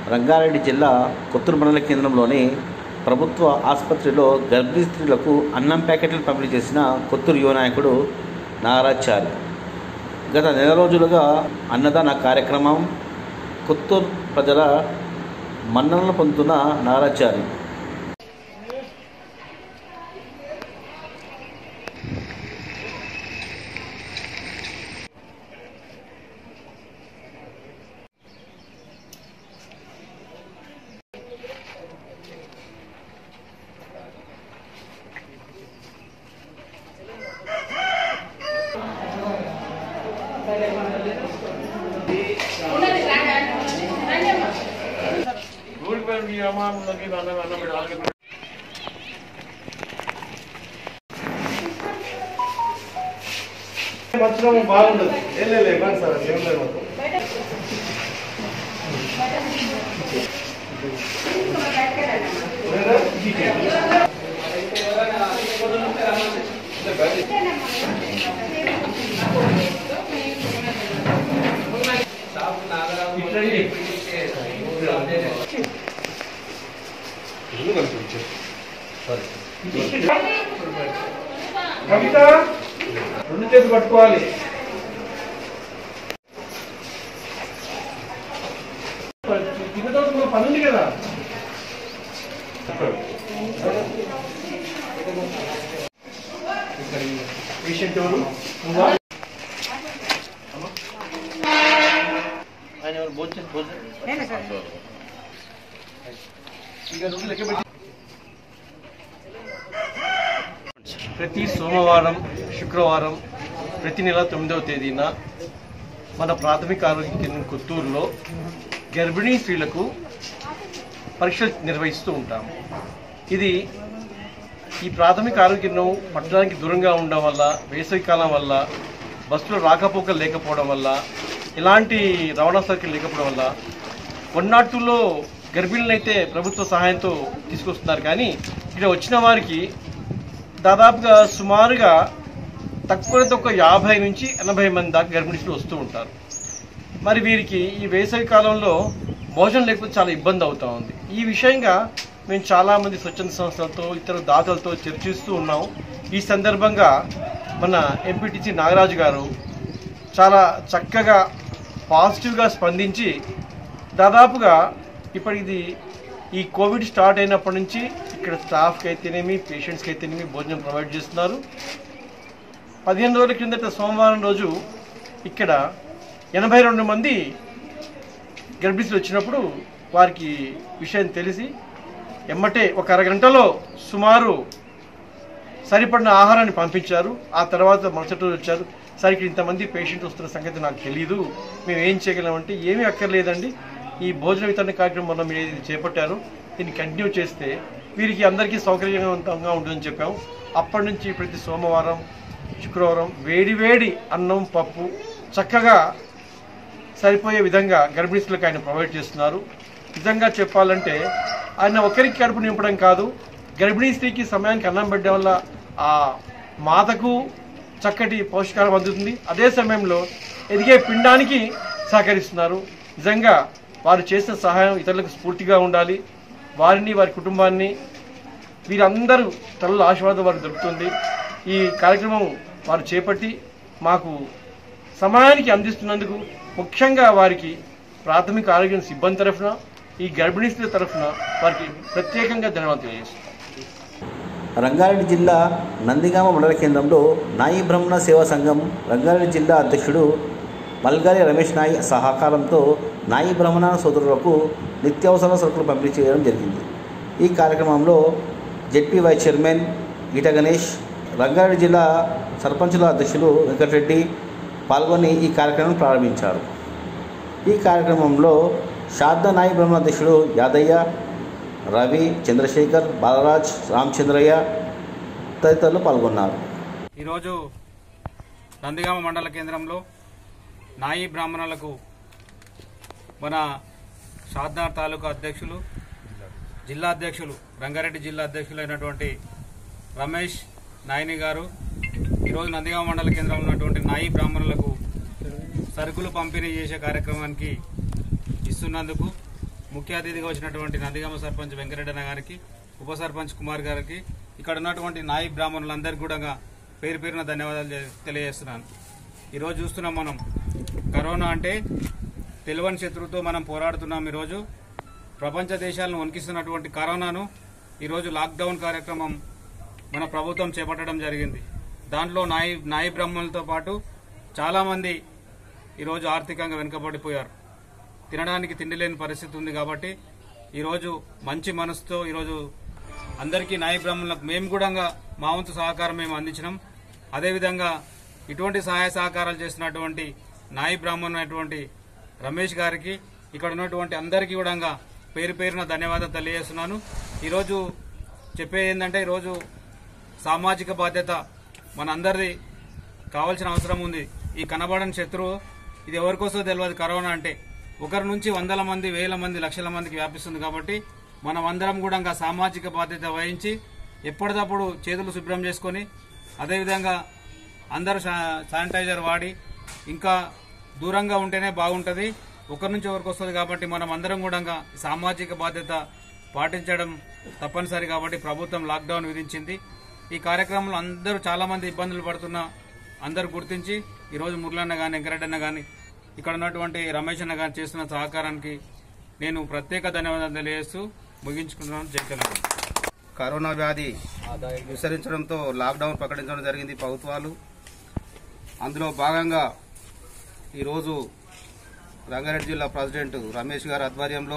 రంగారెడ్డి జిల్లా కొత్తూరు మండల కేంద్రంలోని ప్రభుత్వ ఆసుపత్రిలో గర్భిణీ స్త్రీలకు అన్నం ప్యాకెట్లు పంపిణీ చేసిన కొత్తూరు యువ నాయకుడు నాగరాచారి గత నెల రోజులుగా అన్నదాన కార్యక్రమం కొత్తూరు ప్రజల మన్ననలు పొందుతున్న నాగరాచారి మంచిగా బాగుండదు ఏం లేదు ఇవ్వండి సార్ ఏం లేదు మాకు కవిత రెండు చేతులు పట్టుకోవాలి తిన్న తర్వాత కూడా పని ఉంది కదా పేషెంట్ ఎవరు నువ్వా? ఆయన ఎవరు భోజనం భోజనం ఇక నువ్వు లెక్క పెట్టి ప్రతి సోమవారం శుక్రవారం ప్రతి నెల తొమ్మిదవ తేదీన మన ప్రాథమిక ఆరోగ్య కేంద్రం కొత్తూరులో గర్భిణీ స్త్రీలకు పరీక్షలు నిర్వహిస్తూ ఉంటాము ఇది ఈ ప్రాథమిక ఆరోగ్య కేంద్రం పట్టణానికి దూరంగా ఉండడం వల్ల వేసవికాలం వల్ల బస్సులో రాకపోకలు లేకపోవడం వల్ల ఇలాంటి రవాణా సౌకర్యం లేకపోవడం వల్ల వన్ నాట్ టూలో గర్భిణులను అయితే ప్రభుత్వ సహాయంతో తీసుకొస్తున్నారు కానీ ఇక్కడ వచ్చిన వారికి దాదాపుగా సుమారుగా తక్కువ తక్కువ యాభై నుంచి ఎనభై మంది దాకా గర్భిణీలు వస్తూ ఉంటారు మరి వీరికి ఈ వేసవి కాలంలో భోజనం లేకపోతే చాలా ఇబ్బంది అవుతా ఉంది ఈ విషయంగా మేము చాలా మంది స్వచ్ఛంద సంస్థలతో ఇతర దాతలతో చర్చిస్తూ ఉన్నాం ఈ సందర్భంగా మన ఎంపీటీసీ నాగరాజు గారు చాలా చక్కగా పాజిటివ్గా స్పందించి దాదాపుగా ఇప్పుడు ఇది ఈ కోవిడ్ స్టార్ట్ అయినప్పటి నుంచి ఇక్కడ స్టాఫ్కి అయితేనేమి పేషెంట్స్కి అయితేనేమి భోజనం ప్రొవైడ్ చేస్తున్నారు పదిహేను రోజుల కిందట సోమవారం రోజు ఇక్కడ ఎనభై రెండు మంది గర్భిణీలు వచ్చినప్పుడు వారికి విషయం తెలిసి ఎమ్మటే ఒక అరగంటలో సుమారు సరిపడిన ఆహారాన్ని పంపించారు ఆ తర్వాత మరుసటి రోజు వచ్చారు సరికి ఇంతమంది పేషెంట్ వస్తున్న సంగతి నాకు తెలియదు మేము ఏం చేయగలమంటే ఏమీ అక్కర్లేదండి ఈ భోజన వితరణ కార్యక్రమం మనం మీరు ఏది చేపట్టారో దీన్ని కంటిన్యూ చేస్తే వీరికి అందరికీ సౌకర్యవంతంగా ఉంటుందని చెప్పాము అప్పటి నుంచి ప్రతి సోమవారం శుక్రవారం వేడి వేడి అన్నం పప్పు చక్కగా సరిపోయే విధంగా గర్భిణీలకు ఆయన ప్రొవైడ్ చేస్తున్నారు నిజంగా చెప్పాలంటే ఆయన ఒకరికి కడుపు నింపడం కాదు గర్భిణీ స్త్రీకి సమయానికి అన్నం పెట్టడం వల్ల ఆ మాతకు చక్కటి పోషకాహారం అందుతుంది అదే సమయంలో ఎదిగే పిండానికి సహకరిస్తున్నారు నిజంగా వారు చేసిన సహాయం ఇతరులకు స్ఫూర్తిగా ఉండాలి వారిని వారి కుటుంబాన్ని వీరందరూ తల్లుల ఆశీర్వాదం వారికి దొరుకుతుంది ఈ కార్యక్రమం వారు చేపట్టి మాకు సమయానికి అందిస్తున్నందుకు ముఖ్యంగా వారికి ప్రాథమిక ఆరోగ్య సిబ్బంది తరఫున ఈ గర్భిణీ స్త్రీల తరఫున వారికి ప్రత్యేకంగా ధన్యవాదాలు తెలియజేస్తున్నాను రంగారెడ్డి జిల్లా నందిగామ మండల కేంద్రంలో నాయి బ్రహ్మణ సేవా సంఘం రంగారెడ్డి జిల్లా అధ్యక్షుడు మల్గారి రమేష్ నాయి సహకారంతో నాయి బ్రహ్మణ సోదరులకు నిత్యావసర సరుకులు పంపిణీ చేయడం జరిగింది ఈ కార్యక్రమంలో జెడ్పీ వైస్ చైర్మన్ ఈట గణేష్ రంగారెడ్డి జిల్లా సర్పంచుల అధ్యక్షులు వెంకటరెడ్డి పాల్గొని ఈ కార్యక్రమం ప్రారంభించారు ఈ కార్యక్రమంలో శారదా నాయి బ్రహ్మణ అధ్యక్షుడు యాదయ్య రవి చంద్రశేఖర్ బాలరాజ్ రామచంద్రయ్య తదితరులు పాల్గొన్నారు ఈరోజు నందిగామ మండల కేంద్రంలో నాయి బ్రాహ్మణులకు మన షాద్నార్ తాలూకా అధ్యక్షులు జిల్లా అధ్యక్షులు రంగారెడ్డి జిల్లా అధ్యక్షులైనటువంటి రమేష్ నాయని గారు ఈరోజు నందిగామ మండల కేంద్రంలో ఉన్నటువంటి నాయి బ్రాహ్మణులకు సరుకులు పంపిణీ చేసే కార్యక్రమానికి ఇస్తున్నందుకు ముఖ్య అతిథిగా వచ్చినటువంటి నందిగామ సర్పంచ్ వెంకరెడ్డి అన్న గారికి ఉప సర్పంచ్ కుమార్ గారికి ఇక్కడ ఉన్నటువంటి నాయి బ్రాహ్మణులందరికీ కూడా పేరు పేరున ధన్యవాదాలు తె- తెలియజేస్తున్నాను ఈరోజు చూస్తున్నాం మనం కరోనా అంటే తెలియని శత్రువుతో మనం పోరాడుతున్నాం ఈరోజు ప్రపంచ దేశాలను వణికిస్తున్నటువంటి కరోనాను ఈరోజు లాక్డౌన్ కార్యక్రమం మన ప్రభుత్వం చేపట్టడం జరిగింది దాంట్లో నాయి నాయి బ్రహ్మలతో పాటు చాలామంది ఈరోజు ఆర్థికంగా వెనుకబడిపోయారు తినడానికి తిండి లేని పరిస్థితి ఉంది కాబట్టి ఈరోజు మంచి మనసుతో ఈరోజు అందరికీ నాయ బ్రాహ్మణులకు మేము కూడా మా వంతు సహకారం మేము అందించినాం అదేవిధంగా ఇటువంటి సహాయ సహకారాలు చేస్తున్నటువంటి నాయి బ్రాహ్మణ్ అయినటువంటి రమేష్ గారికి ఇక్కడ ఉన్నటువంటి అందరికీ కూడా పేరు పేరున ధన్యవాదాలు తెలియజేస్తున్నాను ఈరోజు చెప్పేది ఏంటంటే ఈరోజు సామాజిక బాధ్యత మనందరిది కావాల్సిన అవసరం ఉంది ఈ కనబడని శత్రువు ఇది ఎవరికోసో తెలియదు కరోనా అంటే ఒకరి నుంచి వందల మంది వేల మంది లక్షల మందికి వ్యాపిస్తుంది కాబట్టి మనం అందరం కూడా ఇంకా సామాజిక బాధ్యత వహించి ఎప్పటికప్పుడు చేతులు శుభ్రం చేసుకొని అదేవిధంగా అందరూ శా- శానిటైజర్ వాడి ఇంకా దూరంగా ఉంటేనే బాగుంటుంది ఒకరి నుంచి ఒకరికి వస్తుంది కాబట్టి మనం అందరం కూడా ఇంకా సామాజిక బాధ్యత పాటించడం తప్పనిసరి కాబట్టి ప్రభుత్వం లాక్డౌన్ విధించింది ఈ కార్యక్రమంలో అందరూ చాలా మంది ఇబ్బందులు పడుతున్న అందరూ గుర్తించి ఈరోజు మురళన్న కానీ వెంకరెడ్డన్న కానీ ఇక్కడ ఉన్నటువంటి రమేష్ అన్న గారు చేస్తున్న సహకారానికి నేను ప్రత్యేక ధన్యవాదాలు తెలియజేస్తూ ముగించుకుంటున్నాను జై తెలంగాణ కరోనా వ్యాధి విస్తరించడంతో లాక్డౌన్ ప్రకటించడం జరిగింది ప్రభుత్వాలు అందులో భాగంగా ఈరోజు రంగారెడ్డి జిల్లా ప్రెసిడెంట్ రమేష్ గారి ఆధ్వర్యంలో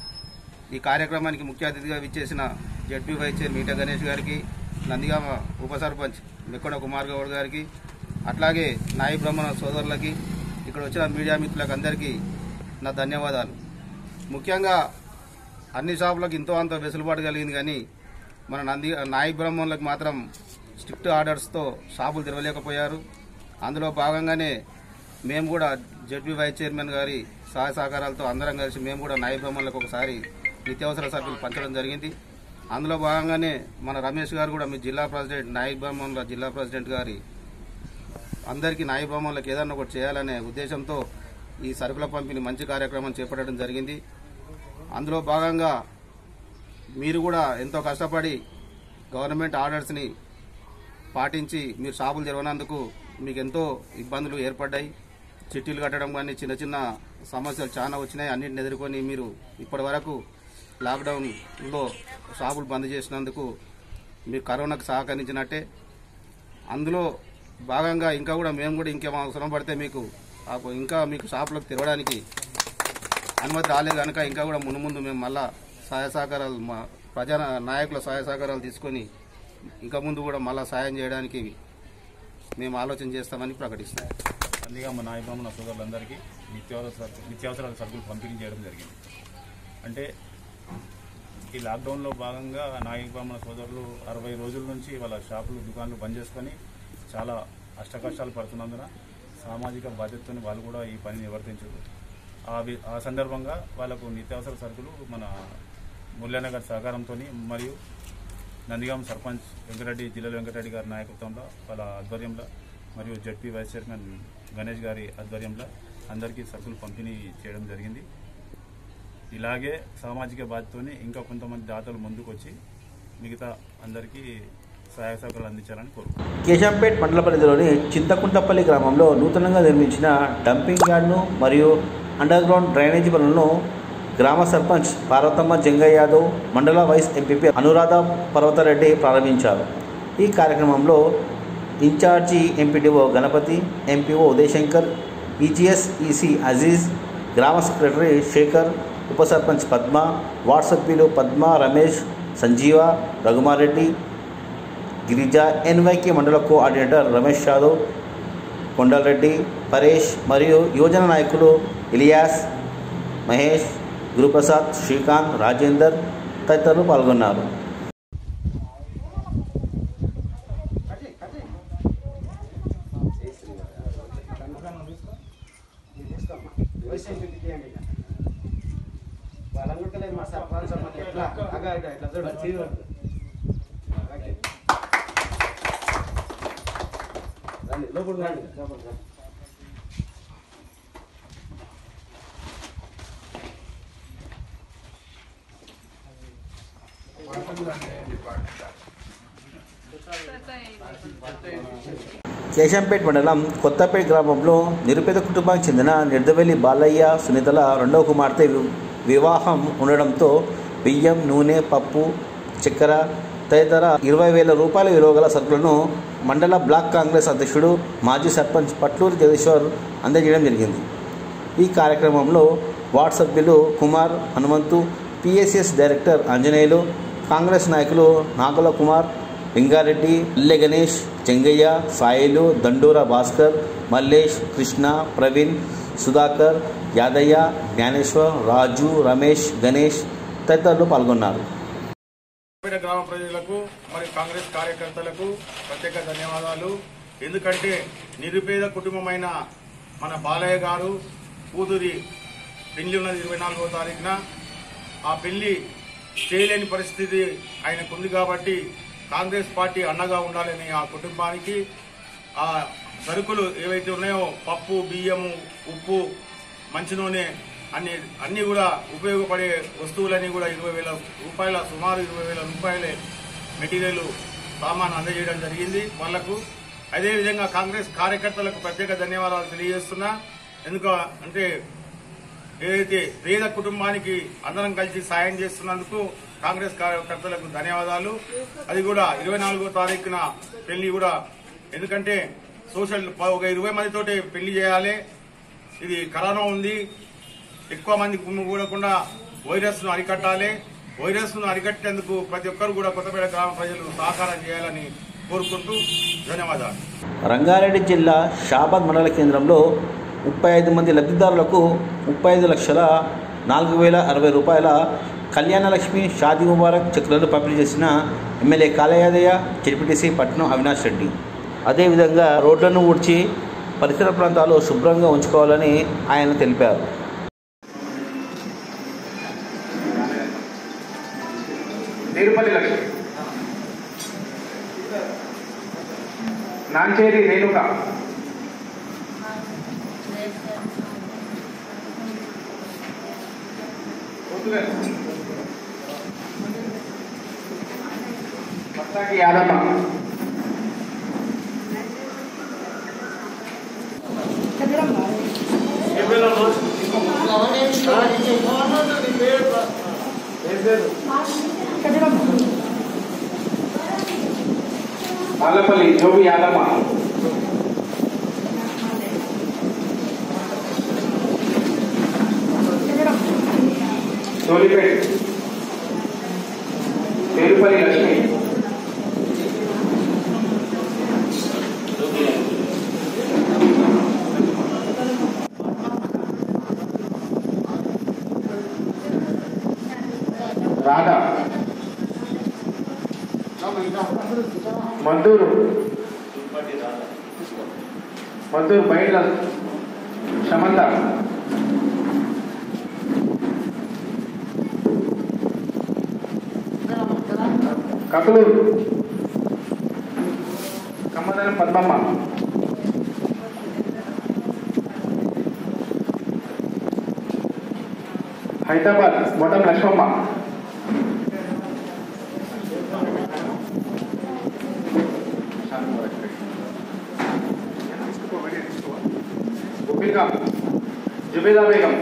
ఈ కార్యక్రమానికి ముఖ్య అతిథిగా విచ్చేసిన ZP vice chair Meeta Ganesh గారికి నందిగామ ఉప సర్పంచ్ మెక్కడ కుమార్ గౌడ్ గారికి అట్లాగే నాయి బ్రహ్మణ సోదరులకి ఇక్కడ వచ్చిన మీడియా మిత్రులకు అందరికీ నా ధన్యవాదాలు ముఖ్యంగా అన్ని షాపులకు ఇంతో అంత వెసులుబాటు కలిగింది కానీ మన నంది నాయి బ్రహ్మణులకు మాత్రం స్ట్రిక్ట్ ఆర్డర్స్తో షాపులు తెరవలేకపోయారు అందులో భాగంగానే మేము కూడా జడ్పీ వైస్ చైర్మన్ గారి సహాయ సహకారాలతో అందరం కలిసి మేము కూడా నాయి బ్రహ్మణులకు ఒకసారి నిత్యావసర సరుకులు పంచడం జరిగింది అందులో భాగంగానే మన రమేష్ గారు కూడా మీ జిల్లా ప్రెసిడెంట్ నాయి బ్రహ్మణుల జిల్లా ప్రెసిడెంట్ గారి అందరికీ నాయ బ్రాహ్మణులకు ఏదన్నా ఒకటి చేయాలనే ఉద్దేశంతో ఈ సరుకుల పంపిణీ మంచి కార్యక్రమం చేపట్టడం జరిగింది అందులో భాగంగా మీరు కూడా ఎంతో కష్టపడి గవర్నమెంట్ ఆర్డర్స్ని పాటించి మీరు షాపులు తెరవనందుకు మీకు ఎంతో ఇబ్బందులు ఏర్పడ్డాయి చిట్టీలు కట్టడం కానీ చిన్న చిన్న సమస్యలు చాలా వచ్చినాయి అన్నింటిని ఎదుర్కొని మీరు ఇప్పటి వరకు లాక్డౌన్లో షాపులు బంద్ చేసినందుకు మీరు కరోనాకు సహకరించినట్టే అందులో భాగంగా ఇంకా కూడా మేము కూడా ఇంకేం అవసరం పడితే మీకు ఆ- ఇంకా మీకు షాపులకు తెరవడానికి అనుమతి రాలేదు కనుక ఇంకా కూడా ముందు ముందు మేము మళ్ళా సహాయ సహకారాలు మా ప్రజా నాయకుల సహాయ సహకారాలు తీసుకొని ఇంకా ముందు కూడా మళ్ళా సాయం చేయడానికి మేము ఆలోచన చేస్తామని ప్రకటిస్తాం అందుకే మా నాయబ్రాహ్మణ సోదరులందరికీ నిత్యావసర నిత్యావసరాల సరుకులు పంపిణీ చేయడం జరిగింది అంటే ఈ లాక్డౌన్లో భాగంగా నాయబ్రాహ్మణ సోదరులు అరవై రోజుల నుంచి వాళ్ళ షాపులు దుకాణాలు బంద్ చేసుకొని చాలా అష్టకష్టాలు పడుతున్నందున సామాజిక బాధ్యతతో వాళ్ళు కూడా ఈ పనిని నివర్తించారు ఆ వి- ఆ సందర్భంగా వాళ్ళకు నిత్యావసర సరుకులు మన మురళీనగర్ సహకారంతో మరియు నందిగాం సర్పంచ్ వెంకటరెడ్డి జిల్లా వెంకటరెడ్డి గారి నాయకత్వంలో వాళ్ళ ఆధ్వర్యంలో మరియు జడ్పీ వైస్ చైర్మన్ గణేష్ గారి ఆధ్వర్యంలో అందరికీ సరుకులు పంపిణీ చేయడం జరిగింది ఇలాగే సామాజిక బాధ్యతని ఇంకా కొంతమంది దాతలు ముందుకు వచ్చి మిగతా అందరికీ సహాయ సహకారాలు అందించాలని కోరుకుంటున్నాను కేశంపేట్ మండల పరిధిలోని చింతకుంటపల్లి గ్రామంలో నూతనంగా నిర్మించిన డంపింగ్ యార్డ్ను మరియు అండర్ గ్రౌండ్ డ్రైనేజీ పనులను గ్రామ సర్పంచ్ పార్వతమ్మ జంగయ్య యాదవ్ మండల వైస్ ఎంపీపీ అనురాధ పర్వతారెడ్డి ప్రారంభించారు ఈ కార్యక్రమంలో incharge MPDO Ganapathi MPO Udayashankar EGS EC Aziz గ్రామ సెక్రటరీ శేఖర్ ఉప సర్పంచ్ పద్మ వార్డ్ సభ్యులు పద్మ రమేష్ సంజీవ రఘుమారెడ్డి గిరిజ ఎన్వైకే మండల కోఆర్డినేటర్ రమేష్ యాదవ్ కొండలరెడ్డి పరేష్ మరియు యువజన నాయకులు ఇలియాస్ మహేష్ గురుప్రసాద్ శ్రీకాంత్ రాజేందర్ తదితరులు పాల్గొన్నారు కేశంపేట మండలం కొత్తపేట గ్రామంలో నిరుపేద కుటుంబానికి చెందిన నిర్దవెల్లి బాలయ్య సునీతల రెండవ కుమార్తె వి- వివాహం ఉండడంతో బియ్యం నూనె పప్పు చక్కెర తదితర ఇరవై వేల రూపాయల విలువ గల సరుకులను మండల బ్లాక్ కాంగ్రెస్ అధ్యక్షుడు మాజీ సర్పంచ్ పట్లూరు జగదీశ్వర్ అందజేయడం జరిగింది ఈ కార్యక్రమంలో వార్డు సభ్యులు కుమార్ హనుమంతు పిఎస్ఎస్ డైరెక్టర్ ఆంజనేయులు కాంగ్రెస్ నాయకులు నాగుల కుమార్ లింగారెడ్డి అల్లె గణేష్ చెంగయ్య సాయిలు దండూర భాస్కర్ మల్లేష్ కృష్ణ ప్రవీణ్ సుధాకర్ యాదయ్య జ్ఞానేశ్వర్ రాజు రమేష్ గణేష్ తదితరులు పాల్గొన్నారు పేట గ్రామ ప్రజలకు మరియు కాంగ్రెస్ కార్యకర్తలకు ప్రత్యేక ధన్యవాదాలు ఎందుకంటే నిరుపేద కుటుంబమైన మన బాలయ్య గారు కూతురి పెళ్లి ఉన్నది ఇరవై నాలుగో తారీఖున ఆ పెళ్లి చేయలేని పరిస్థితి ఆయనకుంది కాబట్టి కాంగ్రెస్ పార్టీ అండగా ఉండాలని ఆ కుటుంబానికి ఆ సరుకులు ఏవైతే ఉన్నాయో పప్పు బియ్యము ఉప్పు మంచి నూనె అన్ని అన్ని కూడా ఉపయోగపడే వస్తువులన్నీ కూడా ఇరవై వేల రూపాయల సుమారు ఇరవై వేల రూపాయల మెటీరియల్ సామాన్ అందజేయడం జరిగింది వాళ్లకు అదేవిధంగా కాంగ్రెస్ కార్యకర్తలకు ప్రత్యేక ధన్యవాదాలు తెలియజేస్తున్నా ఎందుకు అంటే ఏదైతే పేద కుటుంబానికి అందరం కలిసి సాయం చేస్తున్నందుకు కాంగ్రెస్ కార్యకర్తలకు ధన్యవాదాలు అది కూడా ఇరవై నాలుగో తారీఖున పెళ్లి కూడా ఎందుకంటే సోషల్ ఒక ఇరవై మందితోటి పెళ్లి చేయాలి ఇది కరోనా ఉంది ఎక్కువ మంది కూడకుండా వైరస్ ను అరికట్టాలి వైరస్ ను అరికట్టేందుకు ప్రతి ఒక్కరు కూడా కొత్తపేట గ్రామ ప్రజలు సహకారం చేయాలని కోరుకుంటూ ధన్యవాదాలు రంగారెడ్డి జిల్లా షాబాద్ మండల కేంద్రంలో ముప్పై ఐదు మంది లబ్ధిదారులకు ముప్పై ఐదు లక్షల నాలుగు వేల అరవై రూపాయల కళ్యాణలక్ష్మి షాదీ ముబారక్ చెక్కులను పంపిణీ చేసిన ఎమ్మెల్యే కాలయాదయ్య కెడిపిటిసి పట్నం అవినాష్ రెడ్డి అదేవిధంగా రోడ్లను ఊడ్చి పరిసర ప్రాంతాలు శుభ్రంగా ఉంచుకోవాలని ఆయన తెలిపారు తిరుపతి లక్ష్మి నాంచేరి రేణుక మత్తాకి యాదమ్మ బాలపల్లి జోగి యాదమ్మ సోలిపేట్ పేరుపల్లి లక్ష్మి రాధా మద్దూరు మద్దూరు బయట సమంత కకులూరు కమ్మదనం పద్మమ్మ హైదరాబాద్ మొట్టం లక్ష్మమ్మ गोपिका जुबेदा बेगम